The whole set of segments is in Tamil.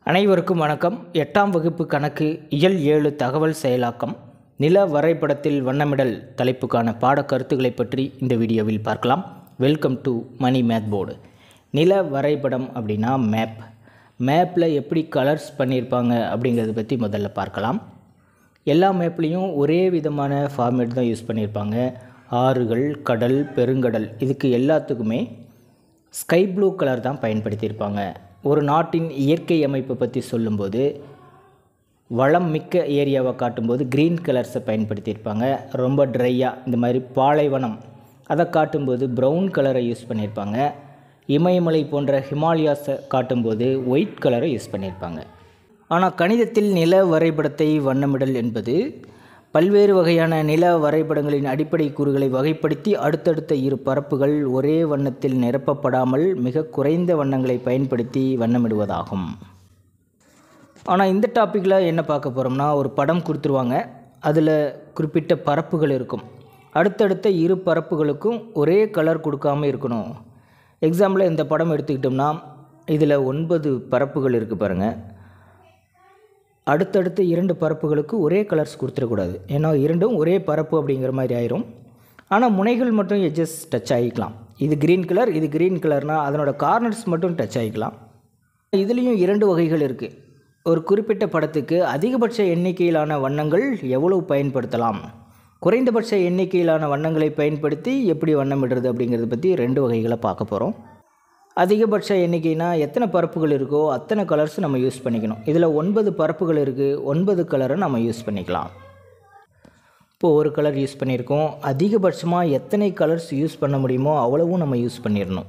அனைவருக்கும் வணக்கம் எட்டாம் வகுப்பு கணக்கு இயல் ஏழு தகவல் செயலாக்கம் நில வரைபடத்தில் வண்ணமிடல் தலைப்புக்கான பாடக்கருத்துக்களை பற்றி இந்த வீடியோவில் பார்க்கலாம் welcome to money math board நில வரைபடம் அப்படின்னா மேப் மேப்பில் எப்படி கலர்ஸ் பண்ணியிருப்பாங்க அப்படிங்கிறத பற்றி முதல்ல பார்க்கலாம் எல்லா மேப்லேயும் ஒரே விதமான ஃபார்மேட் தான் யூஸ் பண்ணியிருப்பாங்க ஆறுகள் கடல் பெருங்கடல் இதுக்கு எல்லாத்துக்குமே ஸ்கை ப்ளூ கலர் தான் பயன்படுத்தியிருப்பாங்க ஒரு நாட்டின் இயற்கை அமைப்பை பற்றி சொல்லும்போது வளம் மிக்க ஏரியாவை காட்டும்போது க்ரீன் கலர்ஸை பயன்படுத்தியிருப்பாங்க ரொம்ப ட்ரையாக இந்த மாதிரி பாலைவனம் அதை காட்டும்போது ப்ரௌன் கலரை யூஸ் பண்ணியிருப்பாங்க இமயமலை போன்ற ஹிமாலயாஸை காட்டும்போது ஒயிட் கலரை யூஸ் பண்ணியிருப்பாங்க ஆனால் கணிதத்தில் நில வரைபடத்தை வண்ணமிடல் என்பது பல்வேறு வகையான நில வரைபடங்களின் அடிப்படை கூறுகளை வகைப்படுத்தி அடுத்தடுத்த இரு பரப்புகள் ஒரே வண்ணத்தில் நிரப்பப்படாமல் மிக குறைந்த வண்ணங்களை பயன்படுத்தி வண்ணமிடுவதாகும் ஆனால் இந்த டாப்பிக்கில் என்ன பார்க்க போகிறோம்னா ஒரு படம் கொடுத்துருவாங்க அதில் குறிப்பிட்ட பரப்புகள் இருக்கும் அடுத்தடுத்த இரு பரப்புகளுக்கும் ஒரே கலர் கொடுக்காம இருக்கணும் எக்ஸாம்பிள் இந்த படம் எடுத்துக்கிட்டோம்னா இதில் ஒன்பது பரப்புகள் இருக்குது பாருங்கள் அடுத்தடுத்த இரண்டு பரப்புகளுக்கு ஒரே கலர்ஸ் கொடுத்துடக்கூடாது ஏன்னா இரண்டும் ஒரே பரப்பு அப்படிங்கிற மாதிரி ஆயிரும் ஆனால் முனைகள் மட்டும் எட்ஜஸ் டச் ஆகிக்கலாம் இது க்ரீன் கலர் இது க்ரீன் கலர்னால் அதனோட கார்னர்ஸ் மட்டும் டச் ஆகிக்கலாம் இதுலேயும் இரண்டு வகைகள் இருக்குது ஒரு குறிப்பிட்ட படத்துக்கு அதிகபட்ச எண்ணிக்கையிலான வண்ணங்கள் எவ்வளவு பயன்படுத்தலாம் குறைந்தபட்ச எண்ணிக்கையிலான வண்ணங்களை பயன்படுத்தி எப்படி வண்ணமிடுறது அப்படிங்கிறத பற்றி ரெண்டு வகைகளை பார்க்க போகிறோம் அதிகபட்ச எண்ணிக்கைனா எத்தனை பரப்புகள் இருக்கோ அத்தனை கலர்ஸ் நம்ம யூஸ் பண்ணிக்கணும் இதில் ஒன்பது பரப்புகள் இருக்குது ஒன்பது கலரை நம்ம யூஸ் பண்ணிக்கலாம் இப்போது ஒரு கலர் யூஸ் பண்ணியிருக்கோம் அதிகபட்சமாக எத்தனை கலர்ஸ் யூஸ் பண்ண முடியுமோ அவ்வளவும் நம்ம யூஸ் பண்ணிடணும்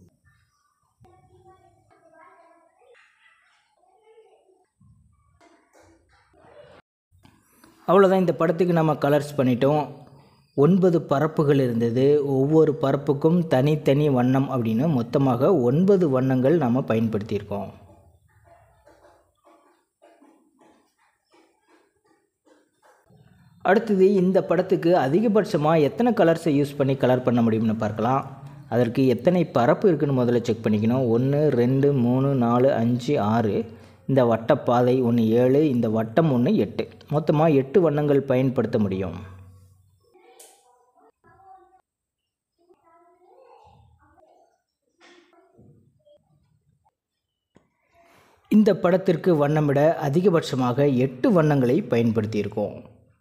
அவ்வளோதான் இந்த படத்துக்கு நம்ம கலர்ஸ் பண்ணிட்டோம் ஒன்பது பரப்புகள் இருந்தது ஒவ்வொரு பரப்புக்கும் தனித்தனி வண்ணம் அப்படின்னு மொத்தமாக ஒன்பது வண்ணங்கள் நாம் பயன்படுத்தியிருக்கோம் அடுத்தது இந்த படத்துக்கு அதிகபட்சமாக எத்தனை கலர்ஸை யூஸ் பண்ணி கலர் பண்ண முடியும்னு பார்க்கலாம் அதற்கு எத்தனை பரப்பு இருக்குன்னு முதல்ல செக் பண்ணிக்கணும் ஒன்று ரெண்டு மூணு நாலு அஞ்சு ஆறு இந்த வட்டப்பாதை ஒன்று ஏழு இந்த வட்டம் ஒன்று எட்டு மொத்தமாக எட்டு வண்ணங்கள் பயன்படுத்த முடியும் இந்த படத்திற்கு வண்ணமிட அதிகபட்சமாக எட்டு வண்ணங்களை பயன்படுத்தியிருக்கோம்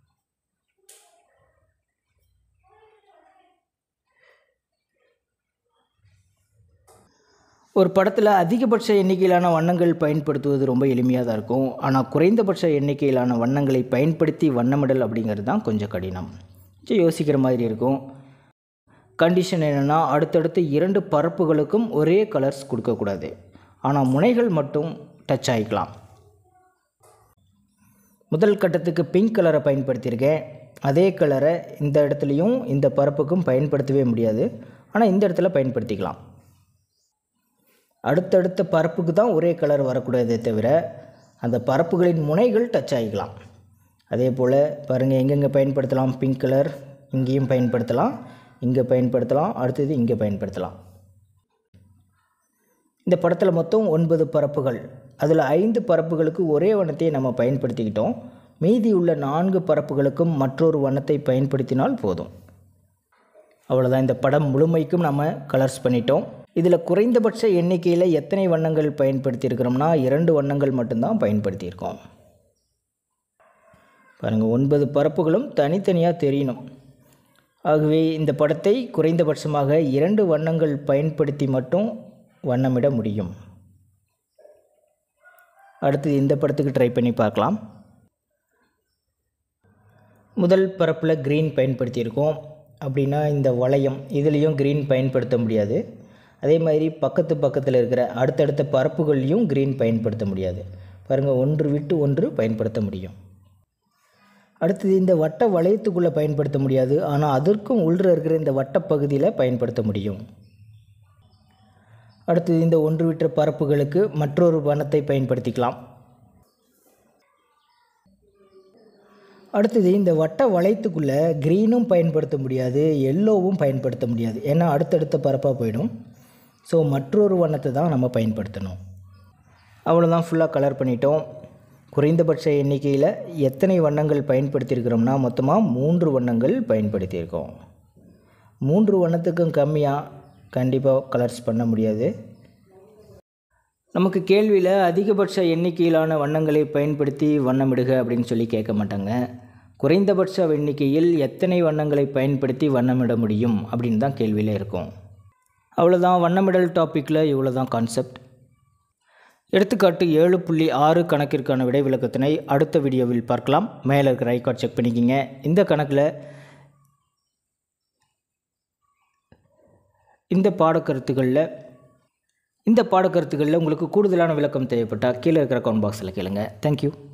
ஒரு படத்தில் அதிகபட்ச எண்ணிக்கையிலான வண்ணங்கள் பயன்படுத்துவது ரொம்ப எளிமையாக தான் இருக்கும் ஆனால் குறைந்தபட்ச எண்ணிக்கையிலான வண்ணங்களை பயன்படுத்தி வண்ணமிடல் அப்படிங்கிறது தான் கொஞ்சம் கடினம் சரி யோசிக்கிற மாதிரி இருக்கும் கண்டிஷன் என்னென்னா அடுத்தடுத்து இரண்டு பரப்புகளுக்கும் ஒரே கலர்ஸ் கொடுக்கக்கூடாது ஆனால் முனைகள் மட்டும் டச் ஆகிக்கலாம் முதல் கட்டத்துக்கு பிங்க் கலரை பயன்படுத்தியிருக்கேன் அதே கலரை இந்த இடத்துலையும் இந்த பரப்புக்கும் பயன்படுத்தவே முடியாது ஆனால் இந்த இடத்துல பயன்படுத்திக்கலாம் அடுத்தடுத்த பரப்புக்கு தான் ஒரே கலர் வரக்கூடாதே தவிர அந்த பரப்புகளின் முனைகள் டச் ஆகிக்கலாம் அதே போல் பாருங்கள் எங்கெங்கே பயன்படுத்தலாம் பிங்க் கலர் இங்கேயும் பயன்படுத்தலாம் இங்கே பயன்படுத்தலாம் அடுத்தது இங்கே பயன்படுத்தலாம் இந்த படத்தில் மொத்தம் ஒன்பது பரப்புகள் அதில் ஐந்து பரப்புகளுக்கு ஒரே வண்ணத்தை நம்ம பயன்படுத்திக்கிட்டோம் மீதி உள்ள நான்கு பரப்புகளுக்கும் மற்றொரு வண்ணத்தை பயன்படுத்தினால் போதும் அவ்வளோதான் இந்த படம் முழுமைக்கும் நம்ம கலர்ஸ் பண்ணிட்டோம் இதில் குறைந்தபட்ச எண்ணிக்கையில் எத்தனை வண்ணங்கள் பயன்படுத்தியிருக்கிறோம்னா இரண்டு வண்ணங்கள் மட்டும்தான் பயன்படுத்தியிருக்கோம் பாருங்கள் ஒன்பது பரப்புகளும் தனித்தனியாக தெரியணும் ஆகவே இந்த படத்தை குறைந்தபட்சமாக இரண்டு வண்ணங்கள் பயன்படுத்தி மட்டும் வண்ணமிட முடியும் அடுத்தது இந்த படத்துக்கு ட்ரை பண்ணி பார்க்கலாம் முதல் பரப்பில் க்ரீன் பயன்படுத்தியிருக்கோம் அப்படின்னா இந்த வளையம் இதுலேயும் க்ரீன் பயன்படுத்த முடியாது அதே மாதிரி பக்கத்து பக்கத்தில் இருக்கிற அடுத்தடுத்த பரப்புகள்லையும் க்ரீன் பயன்படுத்த முடியாது பாருங்கள் ஒன்று விட்டு ஒன்று பயன்படுத்த முடியும் அடுத்தது இந்த வட்ட வளையத்துக்குள்ளே பயன்படுத்த முடியாது ஆனால் அதற்கும் உள்ள இருக்கிற இந்த வட்டப்பகுதியில் பயன்படுத்த முடியும் அடுத்தது இந்த ஒன்று விட்ட பரப்புகளுக்கு மற்றொரு வண்ணத்தை பயன்படுத்திக்கலாம் அடுத்தது இந்த வட்ட வளையத்துக்குள்ளே க்ரீனும் பயன்படுத்த முடியாது எல்லோவும் பயன்படுத்த முடியாது ஏன்னா அடுத்தடுத்த பரப்பாக போயிடும் ஸோ மற்றொரு வண்ணத்தை தான் நம்ம பயன்படுத்தணும் அவ்வளோதான் ஃபுல்லாக கலர் பண்ணிட்டோம் குறைந்தபட்ச எண்ணிக்கையில் எத்தனை வண்ணங்கள் பயன்படுத்தியிருக்கிறோம்னா மொத்தமாக மூன்று வண்ணங்கள் பயன்படுத்தியிருக்கோம் மூன்று வண்ணத்துக்கும் கம்மியாக கண்டிப்பாக கலர்ஸ் பண்ண முடியாது நமக்கு கேள்வியில் அதிகபட்ச எண்ணிக்கையிலான வண்ணங்களை பயன்படுத்தி வண்ணமிடுக அப்படின்னு சொல்லி கேட்க மாட்டாங்க குறைந்தபட்ச எண்ணிக்கையில் எத்தனை வண்ணங்களை பயன்படுத்தி வண்ணமிட முடியும் அப்படின்னு தான் கேள்வியில் இருக்கும் அவ்வளோதான் வண்ணமிடல் டாப்பிக்கில் இவ்வளோ தான் கான்செப்ட் எடுத்துக்காட்டு ஏழு புள்ளி ஆறு கணக்கிற்கான விடை விளக்கத்தினை அடுத்த வீடியோவில் பார்க்கலாம் மேலே இருக்கிற ஐகார்ட் செக் பண்ணிக்கிங்க இந்த கணக்கில் இந்த பாடக்கருத்துகளில் இந்த பாடக்கருத்துகளில் உங்களுக்கு கூடுதலான விளக்கம் தேவைப்பட்டால் கீழே இருக்கிற கமெண்ட் பாக்ஸில் கேளுங்க தேங்க்யூ